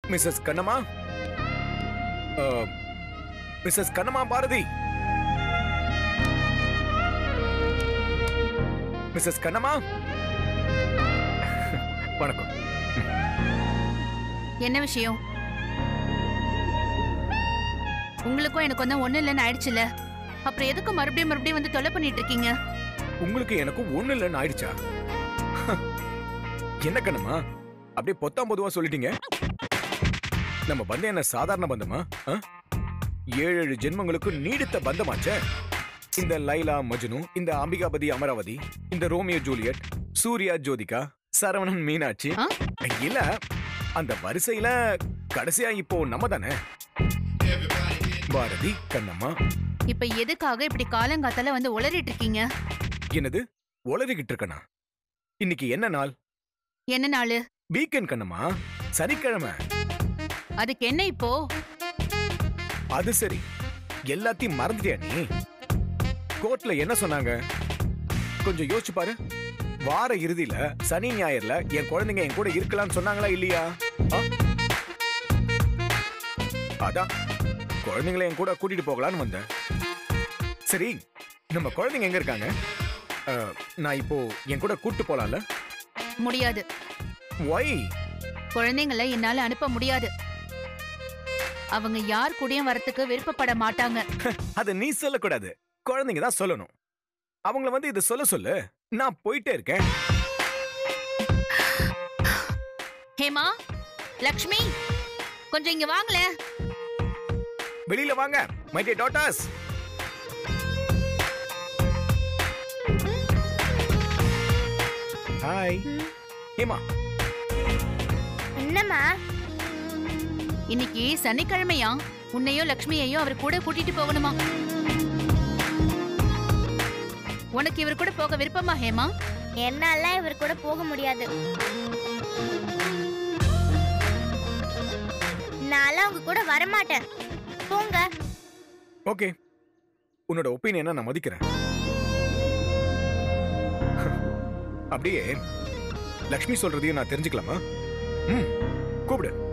Mrs Kannamma Mrs Kannamma Bharathi Mrs Kannamma வணக்கம் என்ன விஷயம் உங்களுக்கும் எனக்கும் தான் ஒண்ணு இல்லைன்னு ஆயிடுச்சுல அப்புறம் எதுக்கு மறுபடியும் மறுபடியும் வந்து தொலை பண்ணிட்டு இருக்கீங்க உங்களுக்கு எனக்கும் ஒண்ணு இல்லைன்னு ஆயிடுச்சா என்ன கண்ணம்மா அப்படியே பொத்தாம் பொதுவா சொல்லிட்டீங்க நம்ம பந்தம் என்ன சாதாரண பந்தமா ஆ? ஏழு ஏழு ஜென்மங்களுக்கு நீடித்த பந்தமாச்சே இந்த லைலா மஜ்னு இந்த அம்பிகாபதி அமராவதி இந்த ரோமியோ ஜூலியட் சூர்யா ஜோதிகா சரவணன் மீனாட்சி ஆ? இல்ல அந்த வரிசையில கடைசியா இப்போ நம்ம தானே பாரதி கண்ணம்மா இப்ப எதுக்காக இப்படி காலங்காத்தால வந்து உளறிட்டு இருக்கீங்க என்னது உளறிக்கிட்டு இருக்கனா இன்னைக்கு என்ன நாள் என்ன நாளு வீக்கெண்ட் கண்ணம்மா சனிக்கிழமை அதுக்கு என்ன இப்போ அது சரி எல்லாத்தையும் மறந்துட்டியா நீ கோர்ட்ல என்ன சொன்னாங்க கொஞ்சம் யோசிச்சு பாரு வார இறுதியில சனி ஞாயிறுல என் குழந்தைங்க என் கூட இருக்கலாம்னு சொன்னாங்களா இல்லையா ஆ? அதான் குழந்தைங்களை என் கூட கூட்டிட்டு போகலான்னு வந்தேன் சரி நம்ம குழந்தைங்க எங்க இருக்காங்க ஆ, நான் இப்போ என் கூட கூட்டு போலாம்ல முடியாது ஒய் குழந்தைங்களை என்னால அனுப்ப முடியாது அவங்க யார் கூடயும் வரத்துக்கு விருப்பப்பட மாட்டாங்க அத நீ சொல்லக்கூடாது குழந்தைங்க தான் சொல்லணும் அவங்கள வந்து இதை சொல்ல சொல்லு நான் போயிட்டே இருக்கேன் ஹேமா லக்ஷ்மி கொஞ்சம் இங்க வாங்களே வெளியில வாங்க மை டியர் டாட்டர்ஸ் ஹாய் ஏமா என்னம்மா இன்னைக்கு சனிக்கிழமையா உன்னையும் லக்ஷ்மியையும் அவர் கூட கூட்டிட்டு போகணுமா உனக்கு இவர் கூட போக விருப்பமா ஹேமா என்னால இவர் கூட போக முடியாது நான்லாம் உங்க கூட வரமாட்டேன் போங்க ஓகே உன்னோட ஒப்பீனியனை நான் மதிக்கிறேன் அப்படியே லக்ஷ்மி சொல்றதையும் நான் தெரிஞ்சுக்கலாமா ம் கூப்பிடு